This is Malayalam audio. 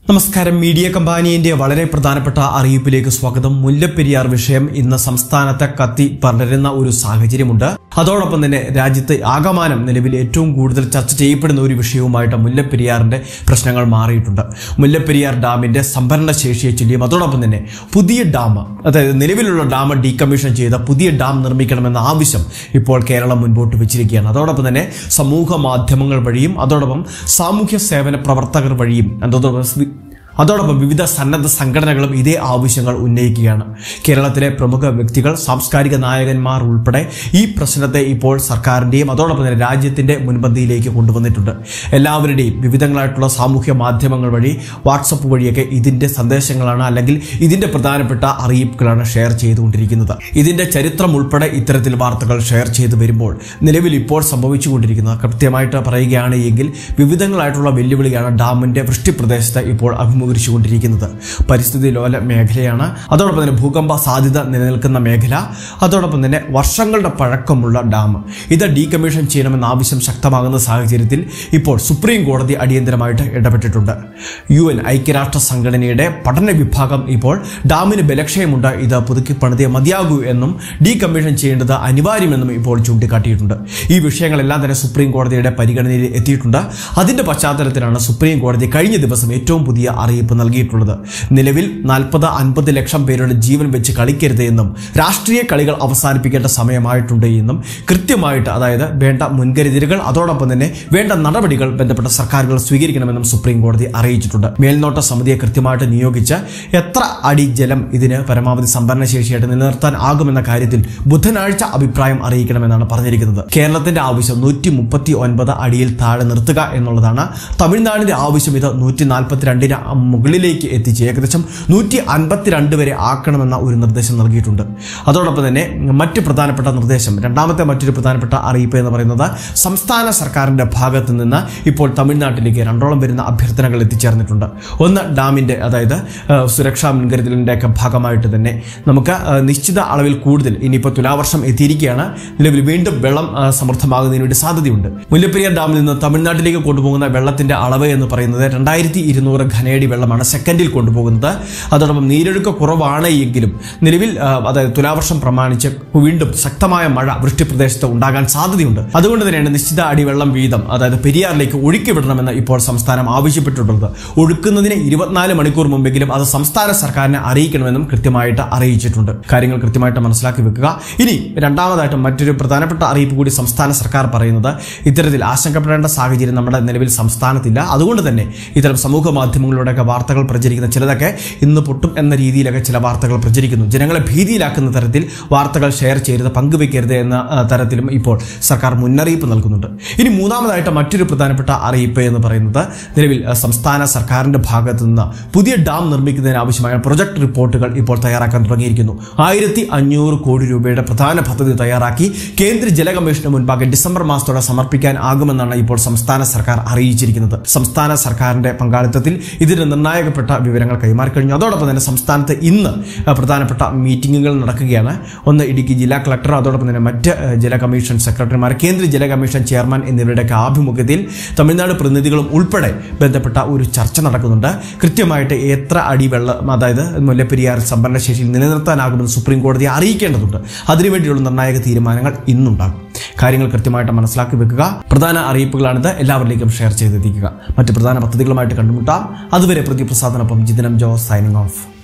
നമസ്കാരം മീഡിയ കമ്പാനിയന്റെ വളരെ പ്രധാനപ്പെട്ട അറിയിപ്പിലേക്ക് സ്വാഗതം മുല്ലപ്പെരിയാർ വിഷയം ഇന്ന് സംസ്ഥാനത്തെ കത്തി പടരുന്ന ഒരു സാഹചര്യമുണ്ട് അതോടൊപ്പം തന്നെ രാജ്യത്ത് ആകമാനം നിലവിൽ ഏറ്റവും കൂടുതൽ ചർച്ച ചെയ്യപ്പെടുന്ന ഒരു വിഷയവുമായിട്ട് മുല്ലപ്പെരിയാറിന്റെ പ്രശ്നങ്ങൾ മാറിയിട്ടുണ്ട് മുല്ലപ്പെരിയാർ ഡാമിന്റെ സംഭരണ ശേഷിയെ ചൊല്ലിയും അതോടൊപ്പം തന്നെ പുതിയ ഡാം അതായത് നിലവിലുള്ള ഡാം ഡീകമ്മീഷൻ ചെയ്ത പുതിയ ഡാം നിർമ്മിക്കണമെന്ന ആവശ്യം ഇപ്പോൾ കേരളം മുൻപോട്ട് വെച്ചിരിക്കുകയാണ് അതോടൊപ്പം തന്നെ സമൂഹ മാധ്യമങ്ങൾ വഴിയും അതോടൊപ്പം സാമൂഹ്യ സേവന പ്രവർത്തകർ വഴിയും അതോടൊപ്പം സ്വി- അതോടൊപ്പം വിവിധ സന്നദ്ധ സംഘടനകളും ഇതേ ആവശ്യങ്ങൾ ഉന്നയിക്കുകയാണ് കേരളത്തിലെ പ്രമുഖ വ്യക്തികൾ സാംസ്കാരിക നായകന്മാർ ഉൾപ്പെടെ ഈ പ്രശ്നത്തെ ഇപ്പോൾ സർക്കാരിൻ്റെയും അതോടൊപ്പം തന്നെ രാജ്യത്തിൻ്റെ മുൻപന്തിയിലേക്ക് കൊണ്ടുവന്നിട്ടുണ്ട് എല്ലാവരുടെയും വിവിധങ്ങളായിട്ടുള്ള സാമൂഹ്യ മാധ്യമങ്ങൾ വഴി വാട്സപ്പ് വഴിയൊക്കെ ഇതിൻ്റെ സന്ദേശങ്ങളാണ് അല്ലെങ്കിൽ ഇതിൻ്റെ പ്രധാനപ്പെട്ട അറിയിപ്പുകളാണ് ഷെയർ ചെയ്തുകൊണ്ടിരിക്കുന്നത് ഇതിൻ്റെ ചരിത്രം ഉൾപ്പെടെ ഇത്തരത്തിൽ വാർത്തകൾ ഷെയർ ചെയ്തു വരുമ്പോൾ നിലവിൽ ഇപ്പോൾ സംഭവിച്ചുകൊണ്ടിരിക്കുന്നത് കൃത്യമായിട്ട് പറയുകയാണ് എങ്കിൽ വിവിധങ്ങളായിട്ടുള്ള വെല്ലുവിളിയാണ് ഡാമിൻ്റെ വൃഷ്ടിപ്രദേശത്ത് ഇപ്പോൾ അഭിമുഖീകരിച്ചുകൊണ്ടിരിക്കുന്നത് പരിസ്ഥിതി ലോല മേഖലയാണ് അതോടൊപ്പം തന്നെ ഭൂകമ്പ സാധ്യത നിലനിൽക്കുന്ന മേഖല അതോടൊപ്പം തന്നെ വർഷങ്ങളുടെ പഴക്കമുള്ള ഡാം ഇത് ഡീകമ്മീഷൻ ചെയ്യണമെന്ന ആവശ്യം ശക്തമാകുന്ന സാഹചര്യത്തിൽ ഇപ്പോൾ സുപ്രീം കോടതി അടിയന്തരമായിട്ട് ഇടപെട്ടിട്ടുണ്ട് യു എൻ ഐക്യരാഷ്ട്ര സംഘടനയുടെ പഠന വിഭാഗം ഇപ്പോൾ ഡാമിന് ബലക്ഷയമുണ്ട് ഇത് പുതുക്കി പണിതേ മതിയാകൂ എന്നും ഡീകമ്മീഷൻ ചെയ്യേണ്ടത് അനിവാര്യമെന്നും ഇപ്പോൾ ചൂണ്ടിക്കാട്ടിയിട്ടുണ്ട് ഈ വിഷയങ്ങളെല്ലാം തന്നെ സുപ്രീം കോടതിയുടെ പരിഗണനയിൽ എത്തിയിട്ടുണ്ട് അതിന്റെ പശ്ചാത്തലത്തിലാണ് സുപ്രീം കോടതി കഴിഞ്ഞ ദിവസം ഏറ്റവും പുതിയ അറിയിപ്പ് നൽകിയിട്ടുള്ളത് നിലവിൽ നാൽപ്പത് അൻപത് ലക്ഷം പേരുടെ ജീവൻ വെച്ച് കളിക്കരുത് എന്നും രാഷ്ട്രീയ കളികൾ അവസാനിപ്പിക്കേണ്ട സമയമായിട്ടുണ്ട് എന്നും കൃത്യമായിട്ട് അതായത് വേണ്ട മുൻകരുതലുകൾ അതോടൊപ്പം തന്നെ വേണ്ട നടപടികൾ ബന്ധപ്പെട്ട സർക്കാരുകൾ സ്വീകരിക്കണമെന്നും സുപ്രീം കോടതി അറിയിച്ചിട്ടുണ്ട് മേൽനോട്ട സമിതിയെ കൃത്യമായിട്ട് നിയോഗിച്ച് എത്ര അടി ജലം ഇതിന് പരമാവധി സംഭരണ ശേഷിയായിട്ട് നിലനിർത്താൻ ആകുമെന്ന കാര്യത്തിൽ ബുധനാഴ്ച അഭിപ്രായം അറിയിക്കണമെന്നാണ് പറഞ്ഞിരിക്കുന്നത് കേരളത്തിന്റെ ആവശ്യം നൂറ്റി മുപ്പത്തി ഒൻപത് അടിയിൽ താഴെ നിർത്തുക എന്നുള്ളതാണ് തമിഴ്നാടിന്റെ ആവശ്യം ഇത് നൂറ്റി നാൽപ്പത്തിരണ്ടിന് മുകളിലേക്ക് എത്തിച്ച് ഏകദേശം നൂറ്റി അൻപത്തിരണ്ട് വരെ ആക്കണമെന്ന ഒരു നിർദ്ദേശം നൽകിയിട്ടുണ്ട് അതോടൊപ്പം തന്നെ മറ്റ് പ്രധാനപ്പെട്ട നിർദ്ദേശം രണ്ടാമത്തെ മറ്റൊരു പ്രധാനപ്പെട്ട അറിയിപ്പ് എന്ന് പറയുന്നത് സംസ്ഥാന സർക്കാരിന്റെ ഭാഗത്ത് നിന്ന് ഇപ്പോൾ തമിഴ്നാട്ടിലേക്ക് രണ്ടോളം വരുന്ന അഭ്യർത്ഥനകൾ എത്തിച്ചേർന്നിട്ടുണ്ട് ഒന്ന് ഡാമിന്റെ അതായത് ആ, സുരക്ഷാ മുൻകരുതലിന്റെ ഒക്കെ ഭാഗമായിട്ട് തന്നെ നമുക്ക് ആ, നിശ്ചിത അളവിൽ കൂടുതൽ ഇനിയിപ്പോൾ തുലാവർഷം എത്തിയിരിക്കുകയാണ് നിലവിൽ വീണ്ടും വെള്ളം ആ, സമൃദ്ധമാകുന്നതിന് വേണ്ടി സാധ്യതയുണ്ട് മുല്ലപ്പെരിയാർ ഡാമിൽ നിന്ന് തമിഴ്നാട്ടിലേക്ക് കൊണ്ടുപോകുന്ന വെള്ളത്തിന്റെ അളവ് എന്ന് പറയുന്നത് രണ്ടായിരത്തി ഇരുന്നൂറ് ഘനയടി വെള്ളമാണ് സെക്കൻഡിൽ കൊണ്ടുപോകുന്നത് അതോടൊപ്പം നീരൊഴുക്ക് കുറവാണ് എങ്കിലും നിലവിൽ ആ, അതായത് തുലാവർഷം പ്രമാണിച്ച് വീണ്ടും ശക്തമായ മഴ വൃഷ്ടിപ്രദേശത്ത് ഉണ്ടാകാൻ സാധ്യതയുണ്ട് അതുകൊണ്ട് തന്നെയാണ് നിശ്ചിത അടി വെള്ളം വീതം അതായത് പെരിയാറിലേക്ക് ഒഴുക്കി വിടണമെന്ന് ഇപ്പോൾ സംസ്ഥാനം ആവശ്യപ്പെട്ടിട്ടുള്ളത് ഒഴുക്കുന്നതിന് ഇരുപത്തിനാല് മണിക്കൂർ മുമ്പെങ്കിലും അത് സംസ്ഥാന സർക്കാരിനെ അറിയിക്കണമെന്നും കൃത്യമായിട്ട് അറിയിച്ചിട്ടുണ്ട് കാര്യങ്ങൾ കൃത്യമായിട്ട് മനസ്സിലാക്കി വെക്കുക ഇനി രണ്ടാമതായിട്ട് മറ്റൊരു പ്രധാനപ്പെട്ട അറിയിപ്പ് കൂടി സംസ്ഥാന സർക്കാർ പറയുന്നത് ഇത്തരത്തിൽ ആശങ്കപ്പെടേണ്ട സാഹചര്യം നമ്മുടെ നിലവിൽ സംസ്ഥാനത്തില്ല അതുകൊണ്ട് തന്നെ ഇത്തരം സമൂഹ മാധ്യമങ്ങളിലൂടെയൊക്കെ വാർത്തകൾ പ്രചരിക്കുന്ന ചിലതൊക്കെ ഇന്ന് പൊട്ടും എന്ന രീതിയിലൊക്കെ ചില വാർത്തകൾ പ്രചരിക്കുന്നു ജനങ്ങളെ ഭീതിയിലാക്കുന്ന തരത്തിൽ വാർത്തകൾ ഷെയർ ചെയ്യരുത് പങ്കുവെക്കരുത് എന്ന ആ, തരത്തിലും ഇപ്പോൾ സർക്കാർ മുന്നറിയിപ്പ് നൽകുന്നുണ്ട് ഇനി മൂന്നാമതായിട്ട് മറ്റൊരു പ്രധാനപ്പെട്ട അറിയിപ്പ് എന്ന് പറയുന്നത് നിലവിൽ ആ, സംസ്ഥാന സർക്കാരിന്റെ ഭാഗത്തു നിന്ന് പുതിയ ഡാം നിർമ്മിക്കുന്നതിന് ആവശ്യമായ പ്രൊജക്ട് റിപ്പോർട്ടുകൾ ഇപ്പോൾ തയ്യാറാക്കാൻ തുടങ്ങിയിരിക്കുന്നു ആയിരത്തി അഞ്ഞൂറ് കോടി രൂപയുടെ പ്രധാന പദ്ധതി തയ്യാറാക്കി കേന്ദ്ര ജല കമ്മീഷന് മുൻപാകെ ഡിസംബർ മാസത്തോടെ സമർപ്പിക്കാൻ ആകുമെന്നാണ് ഇപ്പോൾ സംസ്ഥാന സർക്കാർ അറിയിച്ചിരിക്കുന്നത് സംസ്ഥാന സർക്കാരിന്റെ പങ്കാളിത്തത്തിൽ ഇതിന് നിർണായകപ്പെട്ട വിവരങ്ങൾ കൈമാറി കഴിഞ്ഞു അതോടൊപ്പം തന്നെ സംസ്ഥാനത്ത് ഇന്ന് ആ, പ്രധാനപ്പെട്ട മീറ്റിംഗുകൾ നടക്കുകയാണ് ഒന്ന് ഇടുക്കി ജില്ലാ കളക്ടർ അതോടൊപ്പം തന്നെ മറ്റ് ആ, ജല കമ്മീഷൻ സെക്രട്ടറിമാർ കേന്ദ്ര ജല കമ്മീഷൻ ചെയർമാൻ എന്നിവരുടെയൊക്കെ ആഭിമുഖ്യത്തിൽ തമിഴ്നാട് പ്രതിനിധികളും ഉൾപ്പെടെ ബന്ധപ്പെട്ട ഒരു ചർച്ച നടക്കുന്നുണ്ട് കൃത്യമായിട്ട് എത്ര അടി വെള്ളം അതായത് മുല്ലപ്പെരിയാർ സംഭരണ ശേഷിയിൽ നിലനിർത്താനാകുമെന്ന് സുപ്രീം കോടതിയെ അറിയിക്കേണ്ടതുണ്ട് അതിനുവേണ്ടിയുള്ള നിർണായക തീരുമാനങ്ങൾ ഇന്നുണ്ടാകും കാര്യങ്ങൾ കൃത്യമായിട്ട് മനസ്സിലാക്കി വെക്കുക പ്രധാന അറിയിപ്പുകളാണിത് എല്ലാവരിലേക്കും ഷെയർ ചെയ്തെത്തിക്കുക മറ്റ് പ്രധാന പദ്ധതികളുമായിട്ട് കണ്ടുമുട്ടാം അതുവരെ പ്രതിപ്രസാദനൊപ്പം ജിതനം ജോസ് സൈനിങ് ഓഫ്